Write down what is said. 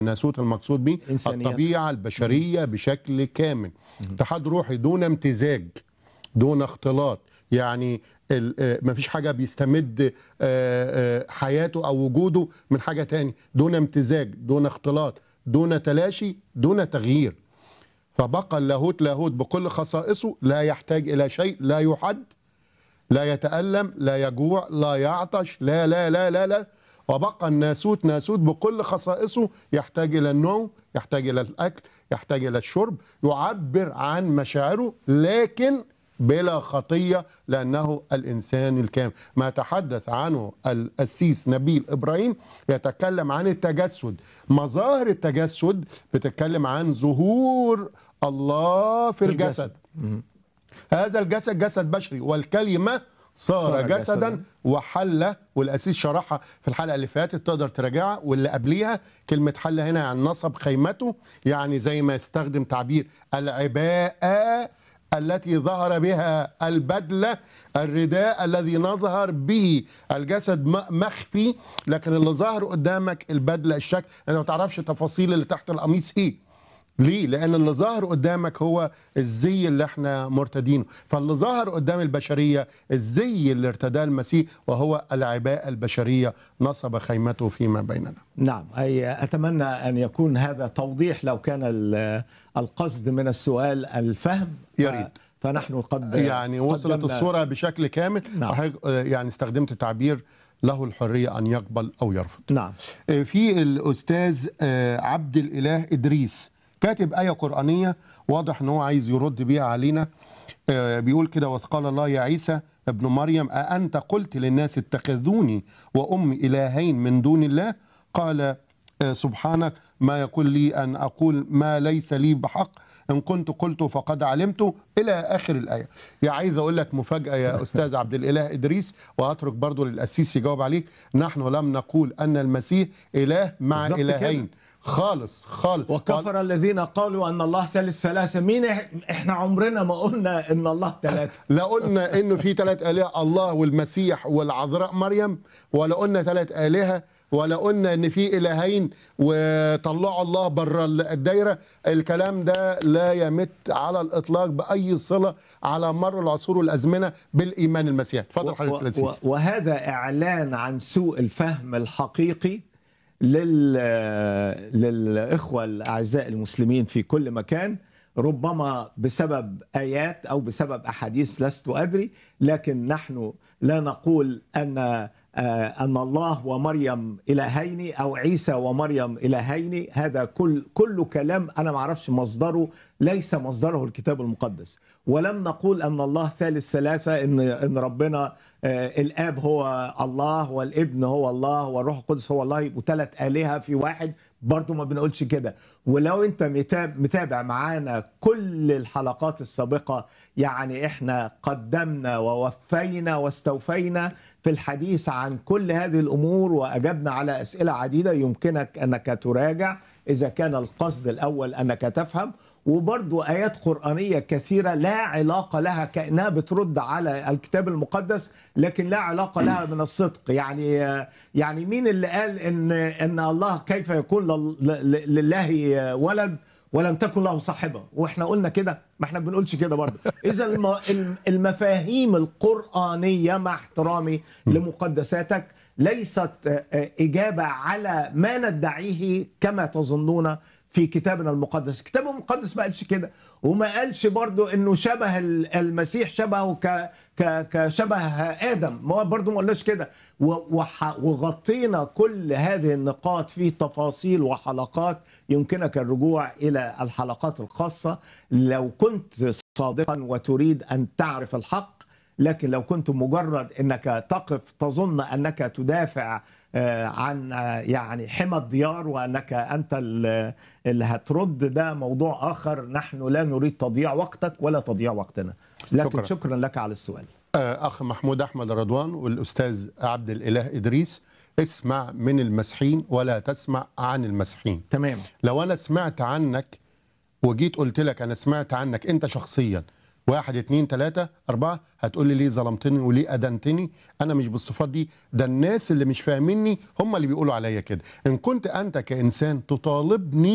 الناسوت المقصود به إنسانيات. الطبيعة البشرية بشكل كامل اتحاد روحي دون امتزاج دون اختلاط يعني ال- آه، مفيش حاجة بيستمد آه، آه، حياته أو وجوده من حاجة تاني دون امتزاج دون اختلاط دون تلاشي دون تغيير فبقى اللاهوت لاهوت بكل خصائصه لا يحتاج إلى شيء لا يحد لا يتألم لا يجوع لا يعطش لا لا لا لا لا وبقى الناسوت ناسوت بكل خصائصه يحتاج إلى النوم يحتاج إلى الأكل يحتاج إلى الشرب يعبر عن مشاعره لكن بلا خطية لأنه الإنسان الكامل ما تحدث عنه الأسيس نبيل إبراهيم يتكلم عن التجسد مظاهر التجسد بتتكلم عن ظهور الله في الجسد هذا الجسد جسد بشري والكلمة صار, صار صار جسدا, جسداً. جسدا وحل والأسيس شرحها في الحلقة اللي فاتت تقدر تراجعها واللي قبليها كلمة حل هنا يعني نصب خيمته يعني زي ما يستخدم تعبير العباءة التي ظهر بها البدلة الرداء الذي نظهر به الجسد م- مخفي لكن اللي ظهر قدامك البدلة الشكل أنا ما تعرفش تفاصيل اللي تحت القميص إيه ليه؟ لأن اللي ظاهر قدامك هو الزي اللي احنا مرتدينه، فاللي ظاهر قدام البشرية الزي اللي ارتداه المسيح وهو العباءة البشرية نصب خيمته فيما بيننا. نعم أي أتمنى أن يكون هذا توضيح لو كان ال- القصد من السؤال الفهم يا ريت. ف- فنحن قد يعني وصلت قدمنا- الصورة بشكل كامل نعم. وحضرتك، آه، يعني استخدمت تعبير له الحرية أن يقبل أو يرفض. نعم آه، في الأستاذ آه، عبد الإله إدريس كاتب آية قرآنية واضح أنه هو عايز يرد بيها علينا آه، بيقول كده وإذ قال الله يا عيسى ابن مريم أأنت قلت للناس اتخذوني وأمي إلهين من دون الله قال آه، سبحانك ما يقول لي أن أقول ما ليس لي بحق إن كنت قلت فقد علمت إلى آخر الآية يا عايز أقول لك مفاجأة يا أستاذ عبد الإله إدريس وأترك برضو للأسيس يجاوب عليك نحن لم نقول أن المسيح إله مع بالظبط كده. إلهين خالص خالص وكفر الذين قالوا أن الله ثالث ثلاثة مين إح- إحنا عمرنا ما قلنا أن الله ثلاثة لا قلنا انه في ثلاث الهه الله والمسيح والعذراء مريم ولا قلنا ثلاث الهه ولا قلنا ان في الهين وطلعوا الله بره الدايره الكلام ده لا يمت على الاطلاق باي صله على مر العصور والازمنه بالايمان المسيحي اتفضل حضرتك و- و- الأسيس. وهذا إعلان عن سوء الفهم الحقيقي لل... للإخوة الأعزاء المسلمين في كل مكان ربما بسبب آيات أو بسبب أحاديث لست أدري لكن نحن لا نقول أن آه، أن الله ومريم إلهين أو عيسى ومريم إلهين هذا كل كل كلام أنا ما أعرفش مصدره ليس مصدره الكتاب المقدس ولم نقول أن الله ثالث ثلاثة إن إن ربنا آه، الآب هو الله والابن هو الله والروح القدس هو الله يبقوا ثلاث آلهة في واحد برضو ما بنقولش كده ولو أنت متا- متابع معانا كل الحلقات السابقة يعني إحنا قدمنا ووفينا واستوفينا في الحديث عن كل هذه الامور واجبنا على اسئله عديده يمكنك انك تراجع اذا كان القصد الاول انك تفهم وبرضو ايات قرانيه كثيره لا علاقه لها كانها بترد على الكتاب المقدس لكن لا علاقه لها من الصدق يعني يعني مين اللي قال ان ان الله كيف يكون لل- ل- لله ولد ولم تكن له صاحبه واحنا قلنا كده ما احنا بنقولش كده برضه اذا الم- الم- المفاهيم القرانيه مع احترامي لمقدساتك ليست آه، آه، اجابه على ما ندعيه كما تظنون في كتابنا المقدس الكتاب المقدس ما قالش كده وما قالش برضو انه شبه ال- المسيح شبهه ك ك كشبه ادم ما هو برضو ما قلناش كده و- وح- وغطينا كل هذه النقاط في تفاصيل وحلقات يمكنك الرجوع الى الحلقات الخاصه لو كنت صادقا وتريد ان تعرف الحق لكن لو كنت مجرد انك تقف تظن انك تدافع آه، عن آه، يعني حمى الديار وانك انت ال- اللي هترد ده موضوع اخر نحن لا نريد تضييع وقتك ولا تضييع وقتنا لكن شكراً. شكرا, شكرا لك على السؤال آه، اخ محمود احمد رضوان والاستاذ عبد الاله ادريس اسمع من المسيحيين ولا تسمع عن المسيحيين تمام لو انا سمعت عنك وجيت قلت لك انا سمعت عنك انت شخصيا واحد اتنين تلاتة أربعة هتقول لي ليه ظلمتني وليه أدنتني أنا مش بالصفات دي ده الناس اللي مش فاهميني هم اللي بيقولوا عليا كده إن كنت أنت كإنسان تطالبني